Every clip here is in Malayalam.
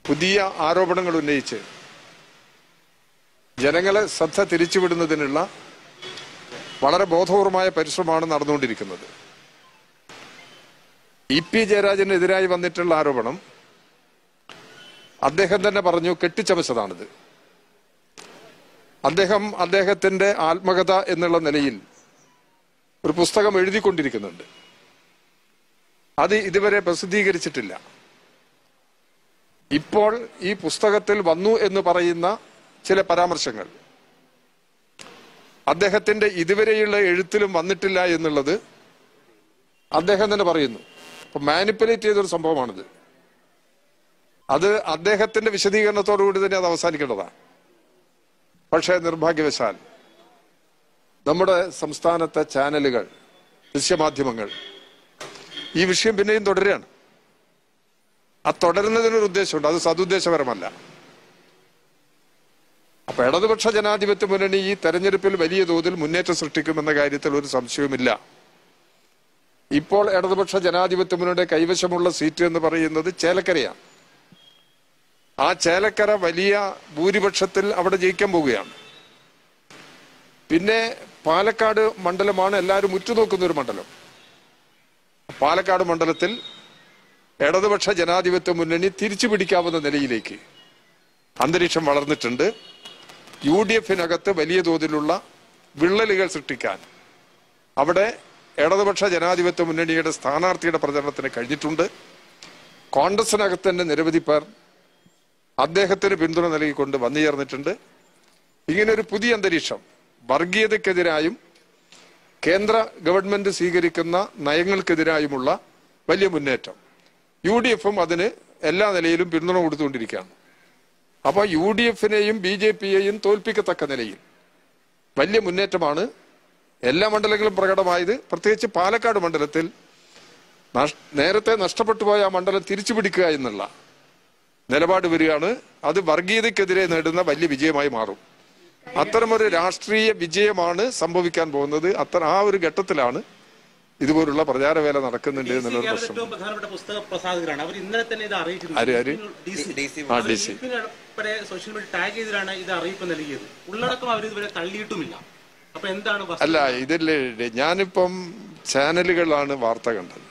പുതിയ ആരോപണങ്ങൾ ഉന്നയിച്ച് ജനങ്ങളെ ശ്രദ്ധ തിരിച്ചുവിടുന്നതിനുള്ള വളരെ ബോധപൂർവമായ പരിശ്രമമാണ് നടന്നുകൊണ്ടിരിക്കുന്നത് ഇ പി ജയരാജനെതിരായി വന്നിട്ടുള്ള ആരോപണം അദ്ദേഹം തന്നെ പറഞ്ഞു കെട്ടിച്ചമച്ചതാണിത് അദ്ദേഹം അദ്ദേഹത്തിന്റെ ആത്മകഥ എന്നുള്ള നിലയിൽ ഒരു പുസ്തകം എഴുതിക്കൊണ്ടിരിക്കുന്നുണ്ട് അത് ഇതുവരെ പ്രസിദ്ധീകരിച്ചിട്ടില്ല ഇപ്പോൾ ഈ പുസ്തകത്തിൽ വന്നു എന്ന് പറയുന്ന ചില പരാമർശങ്ങൾ അദ്ദേഹത്തിന്റെ ഇതുവരെയുള്ള എഴുത്തിലും വന്നിട്ടില്ല എന്നുള്ളത് അദ്ദേഹം തന്നെ പറയുന്നു അപ്പൊ മാനിപ്പുലേറ്റ് ചെയ്തൊരു സംഭവമാണിത് അത് അദ്ദേഹത്തിന്റെ വിശദീകരണത്തോടുകൂടി തന്നെ അത് അവസാനിക്കേണ്ടതാണ് പക്ഷേ നിർഭാഗ്യവശാൽ നമ്മുടെ സംസ്ഥാനത്തെ ചാനലുകൾ ദൃശ്യമാധ്യമങ്ങൾ ഈ വിഷയം പിന്നെയും തുടരുകയാണ് ആ തുടരുന്നതിനൊരു ഉദ്ദേശമുണ്ട് അത് സതുദ്ദേശപരമല്ല അപ്പൊ ഇടതുപക്ഷ ജനാധിപത്യ മുന്നണി ഈ തെരഞ്ഞെടുപ്പിൽ വലിയ തോതിൽ മുന്നേറ്റം സൃഷ്ടിക്കുമെന്ന കാര്യത്തിൽ ഒരു സംശയവുമില്ല ഇപ്പോൾ ഇടതുപക്ഷ ജനാധിപത്യ മുന്നണിയുടെ കൈവശമുള്ള സീറ്റ് എന്ന് പറയുന്നത് ചേലക്കരയാണ് ആ ചേലക്കര വലിയ ഭൂരിപക്ഷത്തിൽ അവിടെ ജയിക്കാൻ പോവുകയാണ് പിന്നെ പാലക്കാട് മണ്ഡലമാണ് എല്ലാവരും ഉറ്റുനോക്കുന്ന ഒരു മണ്ഡലം പാലക്കാട് മണ്ഡലത്തിൽ ഇടതുപക്ഷ ജനാധിപത്യ മുന്നണി തിരിച്ചു പിടിക്കാവുന്ന നിലയിലേക്ക് അന്തരീക്ഷം വളർന്നിട്ടുണ്ട് യു ഡി എഫിനകത്ത് വലിയ തോതിലുള്ള വിള്ളലുകൾ സൃഷ്ടിക്കാൻ അവിടെ ഇടതുപക്ഷ ജനാധിപത്യ മുന്നണിയുടെ സ്ഥാനാർത്ഥിയുടെ പ്രചരണത്തിന് കഴിഞ്ഞിട്ടുണ്ട് കോൺഗ്രസിനകത്ത് തന്നെ നിരവധി പേർ അദ്ദേഹത്തിന് പിന്തുണ നൽകിക്കൊണ്ട് വന്നു ചേർന്നിട്ടുണ്ട് ഇങ്ങനെ ഒരു പുതിയ അന്തരീക്ഷം വർഗീയതക്കെതിരായും കേന്ദ്ര ഗവൺമെന്റ് സ്വീകരിക്കുന്ന നയങ്ങൾക്കെതിരായുമുള്ള വലിയ മുന്നേറ്റം യു ഡി എഫും അതിന് എല്ലാ നിലയിലും പിന്തുണ കൊടുത്തുകൊണ്ടിരിക്കുകയാണ് അപ്പൊ യു ഡി എഫിനെയും ബി ജെ പിയെയും തോൽപ്പിക്കത്തക്ക നിലയിൽ വലിയ മുന്നേറ്റമാണ് എല്ലാ മണ്ഡലങ്ങളും പ്രകടമായത് പ്രത്യേകിച്ച് പാലക്കാട് മണ്ഡലത്തിൽ നഷ്- നേരത്തെ നഷ്ടപ്പെട്ടു പോയ ആ മണ്ഡലം തിരിച്ചു പിടിക്കുക എന്നുള്ള നിലപാട് വരികയാണ് അത് വർഗീയതയ്ക്കെതിരെ നേടുന്ന വലിയ വിജയമായി മാറും അത്തരമൊരു രാഷ്ട്രീയ വിജയമാണ് സംഭവിക്കാൻ പോകുന്നത് അത്ര ആ ഒരു ഘട്ടത്തിലാണ് ഇതുപോലുള്ള പ്രചാരവേല നടക്കുന്നുണ്ട് എന്നുള്ളൊരു അവർ പ്രശ്നം ഏറ്റവും പ്രധാനപ്പെട്ട പുസ്തക പ്രസാധകരാണ് അവർ ഇന്നലെ തന്നെ ഇത് അറിയിച്ചിരുന്നു ആര് ആര് DC. ആ ഡി സി ഇതിന് ഉൾപ്പെടെ സോഷ്യൽ മീഡിയ ടാഗ് ചെയ്തിട്ടാണ് ഇത് അറിയിപ്പ് നൽകിയത് ഉള്ളടക്കം അവർ ഇതുവരെ തള്ളിയിട്ടുമില്ല അപ്പൊ എന്താണ് വസ്തുത? അല്ല ഇതില് ഞാനിപ്പം ചാനലുകളിലാണ് വാർത്ത കണ്ടത്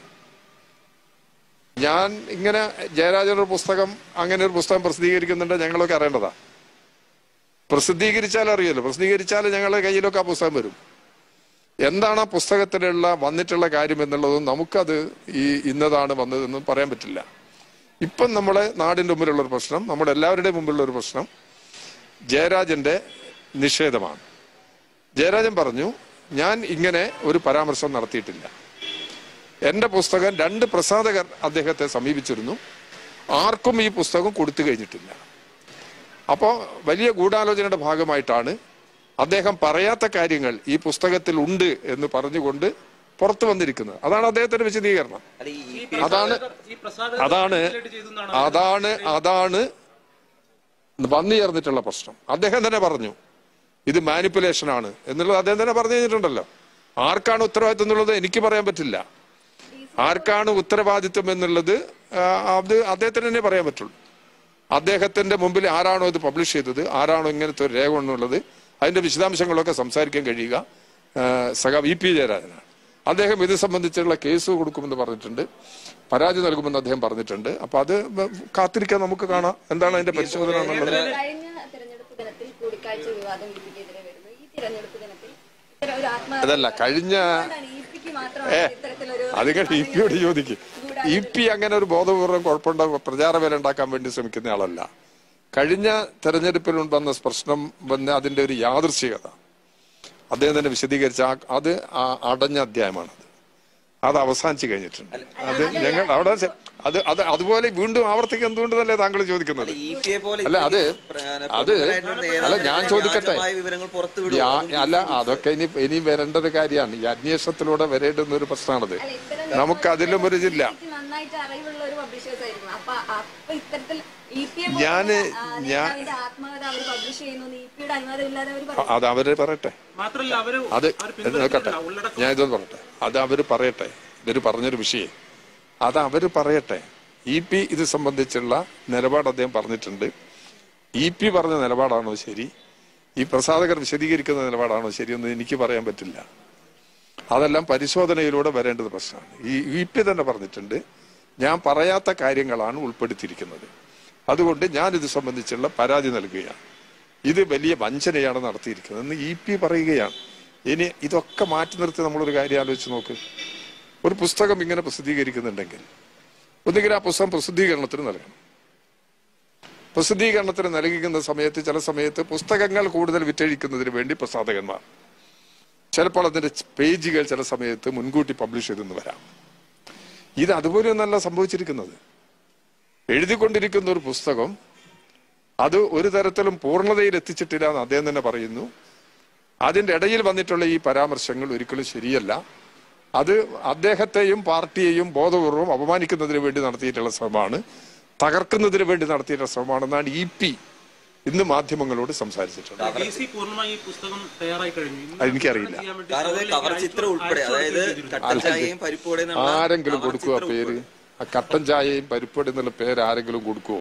ഞാൻ ഇങ്ങനെ ജയരാജനൊരു പുസ്തകം അങ്ങനെ ഒരു പുസ്തകം പ്രസിദ്ധീകരിക്കുന്നുണ്ട് ഞങ്ങളൊക്കെ അറിയേണ്ടതാ പ്രസിദ്ധീകരിച്ചാൽ അറിയുമല്ലോ പ്രസിദ്ധീകരിച്ചാൽ ഞങ്ങളുടെ കയ്യിലൊക്കെ ആ പുസ്തകം വരും എന്താണ് ആ പുസ്തകത്തിലുള്ള വന്നിട്ടുള്ള കാര്യം എന്നുള്ളതും നമുക്കത് ഈ ഇന്നതാണ് വന്നതെന്നും പറയാൻ പറ്റില്ല ഇപ്പം നമ്മളെ നാടിന്റെ മുമ്പിലുള്ള ഒരു പ്രശ്നം നമ്മുടെ എല്ലാവരുടെയും മുമ്പിലുള്ള ഒരു പ്രശ്നം ജയരാജന്റെ നിഷേധമാണ് ജയരാജൻ പറഞ്ഞു ഞാൻ ഇങ്ങനെ ഒരു പരാമർശം നടത്തിയിട്ടില്ല എന്റെ പുസ്തകം രണ്ട് പ്രസാധകർ അദ്ദേഹത്തെ സമീപിച്ചിരുന്നു ആർക്കും ഈ പുസ്തകം കൊടുത്തു കഴിഞ്ഞിട്ടില്ല അപ്പോ വലിയ ഗൂഢാലോചനയുടെ ഭാഗമായിട്ടാണ് അദ്ദേഹം പറയാത്ത കാര്യങ്ങൾ ഈ പുസ്തകത്തിൽ ഉണ്ട് എന്ന് പറഞ്ഞുകൊണ്ട് പുറത്തു വന്നിരിക്കുന്നത് അതാണ് അദ്ദേഹത്തിന്റെ വിശദീകരണം അല്ല ഈ ഈ അതാണ് പ്രസാധകർ- ഈ പ്രസാധകർ അതാണ് manipulate ചെയ്തു എന്നാണ് അതാണ് അതാണ് വന്നു ചേർന്നിട്ടുള്ള പ്രശ്നം അദ്ദേഹം തന്നെ പറഞ്ഞു ഇത് മാനിപ്പുലേഷൻ ആണ് എന്നുള്ളത് അദ്ദേഹം തന്നെ പറഞ്ഞു കഴിഞ്ഞിട്ടുണ്ടല്ലോ ആർക്കാണ് ഉത്തരവാദിത്വം എന്നുള്ളത് എനിക്ക് പറയാൻ പറ്റില്ല ആർക്കാണ് ഉത്തരവാദിത്വം എന്നുള്ളത് ആ, അത് അദ്ദേഹത്തിന് തന്നെ പറയാൻ പറ്റുള്ളൂ അദ്ദേഹത്തിന്റെ മുമ്പിൽ ആരാണോ ഇത് പബ്ലിഷ് ചെയ്തത് ആരാണോ ഇങ്ങനത്തെ ഒരു രേഖ എന്നുള്ളത് അതിന്റെ വിശദാംശങ്ങളൊക്കെ സംസാരിക്കാൻ കഴിയുക ആ, സഖ വി പി ജയരാജനാണ് അദ്ദേഹം ഇത് സംബന്ധിച്ചുള്ള കേസ് കൊടുക്കുമെന്ന് പറഞ്ഞിട്ടുണ്ട് പരാതി നൽകുമെന്ന് അദ്ദേഹം പറഞ്ഞിട്ടുണ്ട് അപ്പൊ അത് കാത്തിരിക്കാൻ നമുക്ക് കാണാം എന്താണ് അതിന്റെ പരിശോധന എന്നുള്ളത് കഴിഞ്ഞ തെരഞ്ഞെടുപ്പ് ദിനത്തിൽ കൂടിക്കാഴ്ച വിവാദം ഇപിക്കെതിരെ വരുന്നു ഈ തെരഞ്ഞെടുപ്പ് ദിനത്തിൽ ഇത്തരം ഒരു ആത്മഹത്യ അതല്ല കഴിഞ്ഞ ഇപിക്ക് മാത്രമാണ് ഇത്തരത്തിലൊരു അതികൾ ഇ പിയോട് ചോദിക്കും ഇ പി അങ്ങനെ ഒരു ബോധപൂർവ്വം കുഴപ്പമുണ്ട പ്രചാരവേല ഉണ്ടാക്കാൻ വേണ്ടി ശ്രമിക്കുന്ന ആളല്ല കഴിഞ്ഞ തെരഞ്ഞെടുപ്പിൽ വന്ന പ്രശ്നം വന്ന അതിന്റെ ഒരു യാദൃശ്ചികത അദ്ദേഹം തന്നെ വിശദീകരിച്ച ആ- അത് ആ അടഞ്ഞ അധ്യായമാണത് അത് അവസാനിച്ചു കഴിഞ്ഞിട്ടുണ്ട് അത് ഞങ്ങൾ അവിടെ ചെ- അത് അത് അതുപോലെ വീണ്ടും ആവർത്തിക്കുക എന്തുകൊണ്ടല്ലേ താങ്കൾ ചോദിക്കുന്നത് ഇ പി എ പോലെ അല്ല അത് പ്ര- അത് പ്രമുഖരായിട്ടുള്ള അല്ല ഞാൻ നേതാക്കളുടെ ചോദിക്കട്ടെ വ്യാജമായ വിവരങ്ങൾ പുറത്തു വിടും യാ- അല്ല അതൊക്കെ ഇനി ഇനി വരേണ്ട ഒരു കാര്യമാണ് ഈ അന്വേഷണത്തിലൂടെ വരേണ്ടുന്ന ഒരു പ്രശ്നമാണത് അല്ല, ഇത്തരം നമുക്ക് അതിലും ഒരു ഇതില്ല ഇപിക്ക് നന്നായിട്ട് അറിവുള്ള ഒരു പബ്ലിഷേഴ്സ് ആയിരുന്നു അപ്പൊ അപ്പൊ ഇത്തരത്തിൽ ഇ പി ഞാന് ഞാൻ ആത്മകഥ അവർ പബ്ലിഷ് ചെയ്യുന്നു ഇ പിയുടെ അനുവാദം ഇല്ലാതെ അവർ അ- അത് അവര് പറയട്ടെ മാത്രമല്ല അവര് അത് അവർ നോക്കട്ടെ പിന്തുണയ്ക്കുന്നില്ല ഉള്ളടക്കം ഞാൻ ഇതൊന്ന് പറയട്ടെ അത് അവര് പറയട്ടെ ഇവര് പറഞ്ഞൊരു വിഷയം അത് അവര് പറയട്ടെ ഇ പി ഇത് സംബന്ധിച്ചുള്ള നിലപാട് അദ്ദേഹം പറഞ്ഞിട്ടുണ്ട് ഇ പി പറഞ്ഞ നിലപാടാണോ ശരി ഈ പ്രസാധകർ വിശദീകരിക്കുന്ന നിലപാടാണോ ശരിയെന്ന് എനിക്ക് പറയാൻ പറ്റില്ല അതെല്ലാം പരിശോധനയിലൂടെ വരേണ്ടത് പ്രശ്നമാണ് ഈ ഇ പി തന്നെ പറഞ്ഞിട്ടുണ്ട് ഞാൻ പറയാത്ത കാര്യങ്ങളാണ് ഉൾപ്പെടുത്തിയിരിക്കുന്നത് അതുകൊണ്ട് ഞാൻ ഇത് സംബന്ധിച്ചുള്ള പരാതി നൽകുകയാണ് ഇത് വലിയ വഞ്ചനയാണ് നടത്തിയിരിക്കുന്നത് എന്ന് ഇ പി പറയുകയാണ് ഇനി ഇതൊക്കെ മാറ്റി നിർത്തി നമ്മളൊരു കാര്യം ആലോചിച്ച് നോക്ക് ഒരു പുസ്തകം ഇങ്ങനെ പ്രസിദ്ധീകരിക്കുന്നുണ്ടെങ്കിൽ ഒന്നുകിൽ ആ പുസ്തകം പ്രസിദ്ധീകരണത്തിന് നൽകണം പ്രസിദ്ധീകരണത്തിന് നൽകിക്കുന്ന സമയത്ത് ചില സമയത്ത് പുസ്തകങ്ങൾ കൂടുതൽ വിറ്റഴിക്കുന്നതിന് വേണ്ടി പ്രസാധകന്മാർ ചിലപ്പോൾ അതിന്റെ പേജുകൾ ചില സമയത്ത് മുൻകൂട്ടി പബ്ലിഷ് ചെയ്തെന്ന് വരാം ഇത് അതുപോലെയൊന്നല്ല സംഭവിച്ചിരിക്കുന്നത് എഴുതിക്കൊണ്ടിരിക്കുന്ന ഒരു പുസ്തകം അത് ഒരു തരത്തിലും പൂർണ്ണതയിൽ എത്തിച്ചിട്ടില്ല എന്ന് അദ്ദേഹം തന്നെ പറയുന്നു അതിന്റെ ഇടയിൽ വന്നിട്ടുള്ള ഈ പരാമർശങ്ങൾ ഒരിക്കലും ശരിയല്ല അത് അദ്ദേഹത്തെയും പാർട്ടിയെയും ബോധപൂർവം അപമാനിക്കുന്നതിന് വേണ്ടി നടത്തിയിട്ടുള്ള ശ്രമമാണ് തകർക്കുന്നതിന് വേണ്ടി നടത്തിയിട്ടുള്ള ശ്രമമാണെന്നാണ് ഇ പി ഇന്ന് മാധ്യമങ്ങളോട് സംസാരിച്ചിട്ടുള്ളത് ഡി സി പൂർണ്ണമായി ഈ പുസ്തകം തയ്യാറായി കഴിഞ്ഞു ഇന്ന് അതെനിക്കറിയില്ല. ചെയ്യാൻ വേണ്ടി കാരണം അത് സഭയിലേക്ക് കവർ അയച്ചു- ചിത്രം ഉൾപ്പെടെ അയച്ചു അതായത് കൊടുക്കുകയും ചെയ്തിരുന്നു. കട്ടൻ ചായയും പരിപ്പോടെ ആരെങ്കിലും കൊടുക്കുക പേര് ആ കട്ടൻ ചായയും പരിപ്പടി എന്നുള്ള പേര് ആരെങ്കിലും കൊടുക്കുവോ